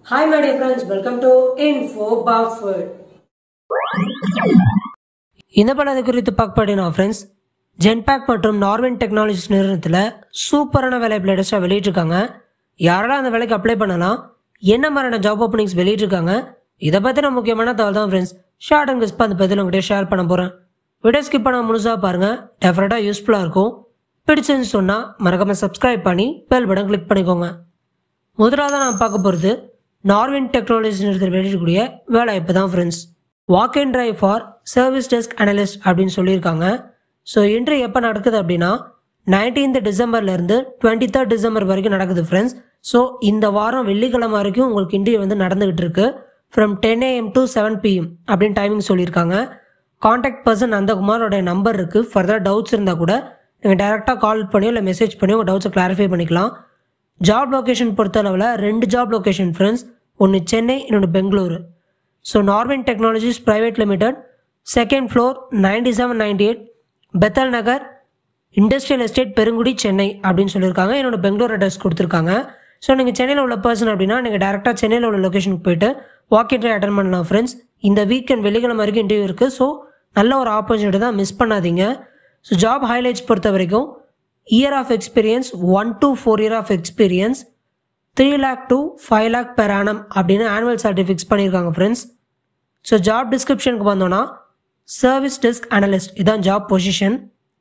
Hi my dear friends, welcome to Info Buffett. இந்த படத்தை குறித்து பார்க்க போறீங்கன்னா ஃப்ரெண்ட்ஸ் ஜென்பேக் மற்றும் நார்வென் டெக்னாலஜிஸ் நிறுவனத்தில் சூப்பரான வேலை லேட்டஸ்ட்டாக வெளியிட்டிருக்காங்க யாரெல்லாம் அந்த வேலைக்கு அப்ளை பண்ணலாம் என்ன மாதிரியான ஜாப் ஓப்பனிங்ஸ் வெளியிட்டிருக்காங்க இதை பற்றின முக்கியமான தகவல் தான் ஃப்ரெண்ட்ஸ் ஷார்ட் அண்ட் கிஸ்ப் அந்த பற்றி உங்கள்கிட்ட ஷேர் பண்ண போகிறேன் வீடியோ ஸ்கிப் பண்ண முழுசாக பாருங்கள் டெஃபரெட்டாக யூஸ்ஃபுல்லாக இருக்கும் பிடிச்சுன்னு சொன்னால் மறக்காமல் சப்ஸ்கிரைப் பண்ணி பெல் பட்டன் கிளிக் பண்ணிக்கோங்க முதலாவது நான் பார்க்க போகிறது நார்வின் டெக்னாலஜிஸ் நிறுவனத்தில் வெளியிடக்கூடிய வேலைவாய்ப்பு தான் friends walk and drive for service desk analyst அப்படின்னு சொல்லியிருக்காங்க ஸோ இன்று எப்போ நடக்குது அப்படின்னா நைன்டீன்த் டிசம்பர்லேருந்து டுவெண்ட்டி தேர்ட் டிசம்பர் வரைக்கும் நடக்குது ஃப்ரெண்ட்ஸ் ஸோ இந்த வாரம் வெள்ளிக்கிழமை வரைக்கும் உங்களுக்கு இன்டர்வியூ வந்து நடந்துகிட்டு இருக்கு from ten AM to seven PM அப்படின்னு டைமிங் சொல்லியிருக்காங்க காண்டாக்ட் பர்சன் நந்தகுமாரோட நம்பர் இருக்குது ஃபர்தர் டவுட்ஸ் இருந்தால் கூட நீங்கள் டேரெக்டாக கால் பண்ணியோ இல்லை மெசேஜ் பண்ணியோ உங்கள் டவுட்ஸை கிளாரிஃபை பண்ணிக்கலாம் ஜாப் லொக்கேஷன் பொறுத்தளவில் ரெண்டு ஜாப் லொக்கேஷன் ஃப்ரெண்ட்ஸ் ஒன்று சென்னை இன்னொன்று Bengaluru so Norwen technologies private limited second floor ninety seven ninety eight Bethel Nagar industrial estate Perungudi Chennai அப்படின்னு சொல்லியிருக்காங்க என்னோட பெங்களூர் அட்ரஸ் கொடுத்துருக்காங்க ஸோ நீங்கள் சென்னையில் உள்ள பர்சன் அப்படின்னா நீங்கள் டேரெக்டாக சென்னையில் உள்ள லொக்கேஷனுக்கு போயிட்டு வாக் இன்ட்ரி அட்டன் பண்ணலாம் ஃப்ரெண்ட்ஸ் இந்த வீக்கெண்ட் வெள்ளிக்கிழமை வரைக்கும் இன்டர்வியூ இருக்குது ஸோ நல்ல ஒரு ஆப்பர்ச்சுனிட்டி தான் மிஸ் பண்ணாதீங்க ஸோ ஜாப் ஹைலைட்ஸ் பொறுத்த வரைக்கும் year of experience one to four year of experience three lakh to five lakh per annum அப்படின்னு ஆனுவல் சேலரி ஃபிக்ஸ் பண்ணியிருக்காங்க ஃப்ரெண்ட்ஸ் ஸோ ஜாப் டிஸ்கிரிப்ஷனுக்கு வந்தோன்னா சர்வீஸ் டெஸ்க் அனலிஸ்ட் இதான் job position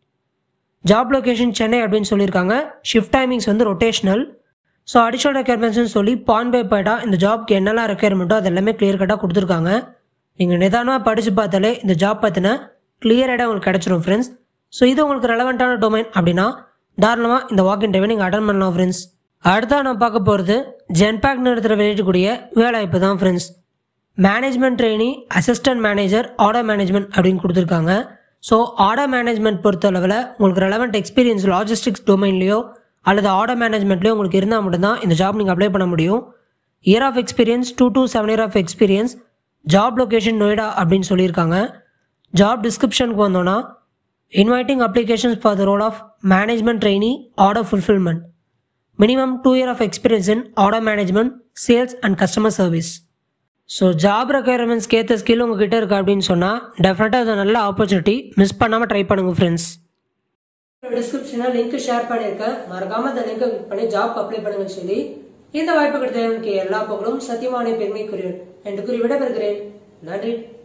job location Chennai அப்படின்னு சொல்லியிருக்காங்க ஷிஃப்ட் டைமிங்ஸ் வந்து ரொட்டேஷனல் ஸோ அடிஷனல் ரெக்யர்மெண்ட்ஸ்னு சொல்லி பான் பை பாய்டா இந்த ஜாப்க்கு என்னெல்லாம் ரெக்யர்மெண்ட்டோ அது எல்லாமே கிளியர் கட்டாக கொடுத்துருக்காங்க நீங்கள் நிதானமாக படித்து பார்த்தாலே இந்த ஜாப் பற்றின கிளியராக உங்களுக்கு கிடச்சிரும் ஃப்ரெண்ட்ஸ் ஸோ இது உங்களுக்கு ரெலவெண்ட்டான டொமைன் அப்படின்னா தாராளமாக இந்த வாக் இன்டர்வியூ நீங்கள் அட்டன் பண்ணலாம் ஃப்ரெண்ட்ஸ் அடுத்தா நான் பார்க்க போகிறது ஜென்பேக் நிறுவனத்தில் வெளியிடக்கூடிய வேலைவாய்ப்பு தான் friends management trainee assistant manager order management அப்படின்னு கொடுத்துருக்காங்க ஸோ ஆர்டர் மேனேஜ்மெண்ட் பொறுத்தளவில் உங்களுக்கு ரெலவெண்ட் எக்ஸ்பீரியன்ஸ் லாஜிஸ்டிக்ஸ் டொமைன்லையோ அல்லது ஆர்டர் மேனேஜ்மெண்ட்லையோ உங்களுக்கு இருந்தால் மட்டும்தான் இந்த ஜாப் நீங்கள் அப்ளை பண்ண முடியும் year of experience two to seven year of experience job location Noida அப்படின்னு சொல்லியிருக்காங்க ஜாப் டிஸ்கிரிப்ஷனுக்கு வந்தோன்னா inviting applications for the role of management trainee order fulfilment minimum two year of experience in order management sales and customer service so job ரெக்குயர்மெண்ட்ஸ்க்கு ஏற்ற skill உங்ககிட்ட இருக்கு அப்படின்னு சொன்னால் டெஃபினட்டாக இது நல்ல ஆப்பர்ச்சுனிட்டி மிஸ் பண்ணாமல் ட்ரை பண்ணுங்க ஃப்ரெண்ட்ஸ் டிஸ்கிரிப்ஷனில் லிங்க் ஷேர் பண்ணியிருக்கேன் மறக்காம அந்த லிங்கை கிளிக் பண்ணி ஜாப் அப்ளை பண்ணுங்கன்னு சொல்லி இந்த வாய்ப்பு கிடைத்த எனக்கு எல்லா புகழும் சத்தியமான பெருமைக்குரியன் என்று கூறி விடைபெறுகிறேன் நன்றி